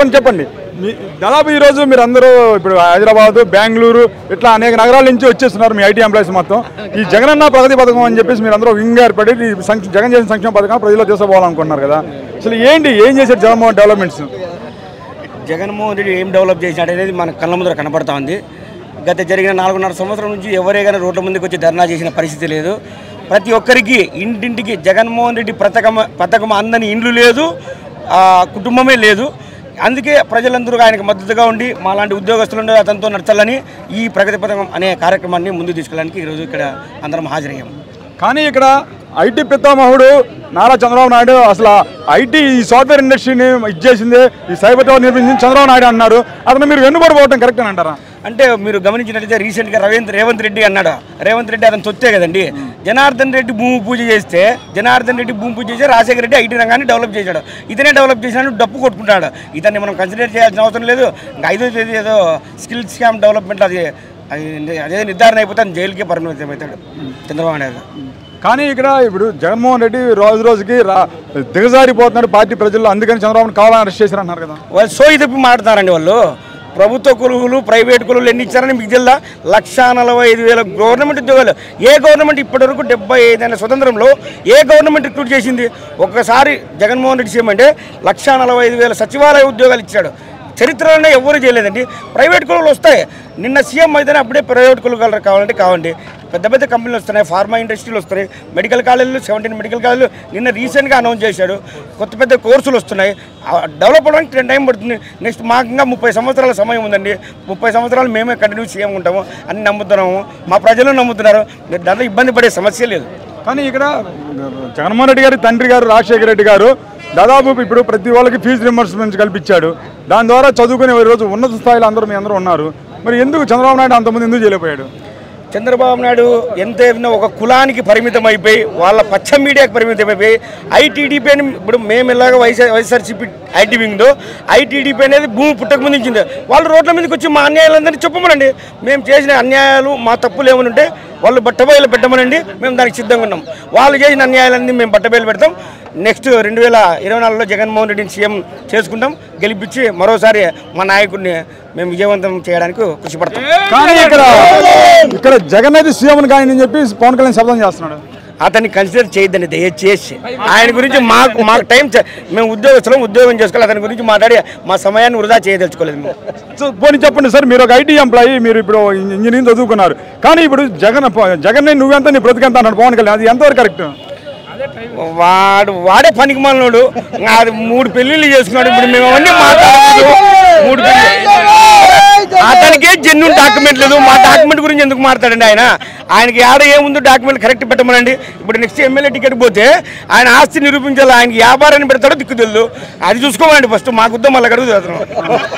చెప్పండి చెప్పండి మీ దాదాపు ఈ రోజు మీరు అందరూ ఇప్పుడు హైదరాబాద్ బెంగళూరు ఇట్లా అనేక నగరాల నుంచి వచ్చేస్తున్నారు మీ ఐటీ ఎంప్లాయీస్ మొత్తం ఈ జగనన్న ప్రగతి పథకం అని చెప్పేసి మీరు అందరూ వింగ్ ఏర్పడి ఈ సంక్ష- జగన్ చేసిన సంక్షేమ పథకం ప్రజల్లో తీసుకోవాలనుకున్నారు కదా అసలు ఏంటి ఏం చేశారు జగన్మోహన్ డెవలప్మెంట్స్ జగన్మోహన్ రెడ్డి ఏం డెవలప్ చేసినాడు అనేది మన కళ్ళ ముందర కనబడతా ఉంది గత జరిగిన నాలుగున్నర సంవత్సరం నుంచి ఎవరే కానీ రోడ్ల ముందుకు వచ్చి ధర్నా చేసిన పరిస్థితి లేదు ప్రతి ఒక్కరికి ఇంటింటికి జగన్మోహన్ రెడ్డి పథకం పథకం అందని ఇండ్లు లేదు ఆ, కుటుంబమే లేదు అందుకే ప్రజలందరూ ఆయనకు మద్దతుగా ఉండి మాలాంటి ఉద్యోగస్తులు అతనితో నడచాలని ఈ ప్రగతి పథకం అనే కార్యక్రమాన్ని ముందుకు తీసుకెళ్ళడానికి ఈరోజు ఇక్కడ అందరం హాజరయ్యాం కానీ ఇక్కడ ఐటీ పితామహుడు నారా చంద్రబాబు నాయుడు అసలు ఐటీ ఈ సాఫ్ట్వేర్ ఇండస్ట్రీని ఇచ్చేసింది ఈ సైబర్ టవర్ నిర్మించింది చంద్రబాబు నాయుడు అన్నారు అతను మీరు వెన్నుబడి పోవడం కరెక్ట్ అని అంటారా అంటే మీరు గమనించినట్లయితే రీసెంట్గా రవీంద్ర రేవంత్ రెడ్డి అన్నాడు రేవంత్ రెడ్డి అతను తొత్తే కదండి జనార్దన్ రెడ్డి భూమి పూజ చేస్తే జనార్దన్ రెడ్డి భూమి పూజ చేసి రాజశేఖర రెడ్డి ఐటీ రంగాన్ని డెవలప్ చేశాడు ఇతనే డెవలప్ చేసినాడు డప్పు కొట్టుకుంటాడు ఇతన్ని మనం కన్సిడర్ చేయాల్సిన అవసరం లేదు ఇంకా ఐదో తేదీ ఏదో స్కిల్ స్కామ్ డెవలప్మెంట్ అది అది అదే నిర్ధారణ అయిపోతే ఆయన జైలుకే పరిమితం అవుతాడు చంద్రబాబు నాయుడు కానీ ఇక్కడ ఇప్పుడు జగన్మోహన్ రెడ్డి రోజు రోజుకి రా దిగజారిపోతున్నాడు పార్టీ ప్రజల్లో అందుకని చంద్రబాబుని కావాలని అరెస్ట్ చేశారు అన్నారు కదా వాళ్ళు సోయి తప్పి మాట్లాడతారండి వాళ్ళు ప్రభుత్వ కొలువులు ప్రైవేట్ కొలువులు ఎన్ని ఇచ్చారని మీకు జిల్లా లక్ష నలభై ఐదు వేల గవర్నమెంట్ ఉద్యోగాలు ఏ గవర్నమెంట్ ఇప్పటివరకు డెబ్బై ఐదైన స్వతంత్రంలో ఏ గవర్నమెంట్ రిక్రూట్ చేసింది ఒక్కసారి జగన్మోహన్ రెడ్డి సీఎం అంటే లక్ష నలభై ఐదు వేల సచివాలయ ఉద్యోగాలు ఇచ్చాడు చరిత్రలోనే ఎవరు చేయలేదండి ప్రైవేట్ కొలువులు వస్తాయి నిన్న సీఎం అయితేనే అప్పుడే ప్రైవేట్ కొలువులు కావాలంటే కావండి పెద్ద పెద్ద కంపెనీలు వస్తున్నాయి ఫార్మా ఇండస్ట్రీలు వస్తున్నాయి మెడికల్ కాలేజీలు సెవెంటీన్ మెడికల్ కాలేజీలు నిన్న రీసెంట్గా అనౌన్స్ చేశాడు కొత్త పెద్ద కోర్సులు వస్తున్నాయి డెవలప్ అవడానికి టెన్ టైం పడుతుంది నెక్స్ట్ మాకు ఇంకా ముప్పై సంవత్సరాల సమయం ఉందండి ముప్పై సంవత్సరాలు మేమే కంటిన్యూ సీఎం ఉంటాము అని నమ్ముతున్నాము మా ప్రజలు నమ్ముతున్నారు మీరు దాంట్లో ఇబ్బంది పడే సమస్య లేదు కానీ ఇక్కడ జగన్మోహన్ రెడ్డి గారి తండ్రి గారు రాజశేఖర రెడ్డి గారు దాదాపు ఇప్పుడు ప్రతి వాళ్ళకి ఫీజు రింబర్స్మెంట్ కల్పించాడు దాని ద్వారా చదువుకునే ఈ రోజు ఉన్నత స్థాయిలో అందరూ మీ అందరూ ఉన్నారు మరి ఎందుకు చంద్రబాబు నాయుడు అంతమంది ఎందుకు చేయలేకపోయాడు చంద్రబాబు నాయుడు ఎంత ఏమైనా ఒక కులానికి పరిమితం అయిపోయి వాళ్ళ పచ్చ మీడియాకి పరిమితం అయిపోయి ఐటీడీపీ అని ఇప్పుడు మేము ఇలాగ వైఎస్ఆర్ వైఎస్ఆర్సీపీ ఐటీ వింగ్లో ఐటీడీపీ అనేది భూమి పుట్టక ముందు ఇచ్చింది వాళ్ళు రోడ్ల మీదకి వచ్చి మా అన్యాయాలందరినీ చెప్పమనండి మేము చేసిన అన్యాయాలు మా తప్పులు ఏమైనా ఉంటే వాళ్ళు బట్టబయలు పెట్టమనండి మేము దానికి సిద్ధంగా ఉన్నాం వాళ్ళు చేసిన అన్యాయాలన్నీ మేము బట్టబయలు పెడతాం నెక్స్ట్ రెండు వేల ఇరవై నాలుగులో జగన్మోహన్ రెడ్డిని సీఎం చేసుకుంటాం గెలిపించి మరోసారి మా నాయకుడిని మేము విజయవంతం చేయడానికి కృషి పడతాం కానీ ఇక్కడ ఇక్కడ జగన్ అయితే సీఎం కానీ అని చెప్పి పవన్ కళ్యాణ్ శబ్దం చేస్తున్నాడు అతన్ని కన్సిడర్ చేయొద్దండి దయచేసి ఆయన గురించి మాకు మాకు టైం చ- మేము ఉద్యోగస్తులం ఉద్యోగం చేసుకోవాలి అతని గురించి మాట్లాడి మా సమయాన్ని వృధా చేయదలుచుకోలేదు మేము సో పోనీ చెప్పండి సార్ మీరు ఒక ఐటీ ఎంప్లాయీ మీరు ఇప్పుడు ఇంజనీరింగ్ చదువుకున్నారు కానీ ఇప్పుడు జగన్ జగన్ నువ్వెంత నీ బ్రతికెంత అన్నాడు పవన్ కళ్యాణ్ అది ఎంతవరకు కరెక్ట్ వాడు వాడే పనికి మనోడు అది మూడు పెళ్లిళ్ళు చేసుకున్నాడు ఇప్పుడు మేము అవన్నీ మాట్లాడలేదు మూడు పెళ్లి అతనికే జెన్యున్ డాక్యుమెంట్ లేదు మా డాక్యుమెంట్ గురించి ఎందుకు మాట్లాడండి ఆయన ఆయనకి ఆడ ఏముందో డాక్యుమెంట్ కరెక్ట్ పెట్టమనండి ఇప్పుడు నెక్స్ట్ ఎమ్మెల్యే టికెట్ పోతే ఆయన ఆస్తి నిరూపించాలి ఆయనకి వ్యాపారాన్ని పెడతాడో దిక్కు తెలియదు అది చూసుకోమండి ఫస్ట్ మాకు మళ్ళీ అడుగుతుంది అతను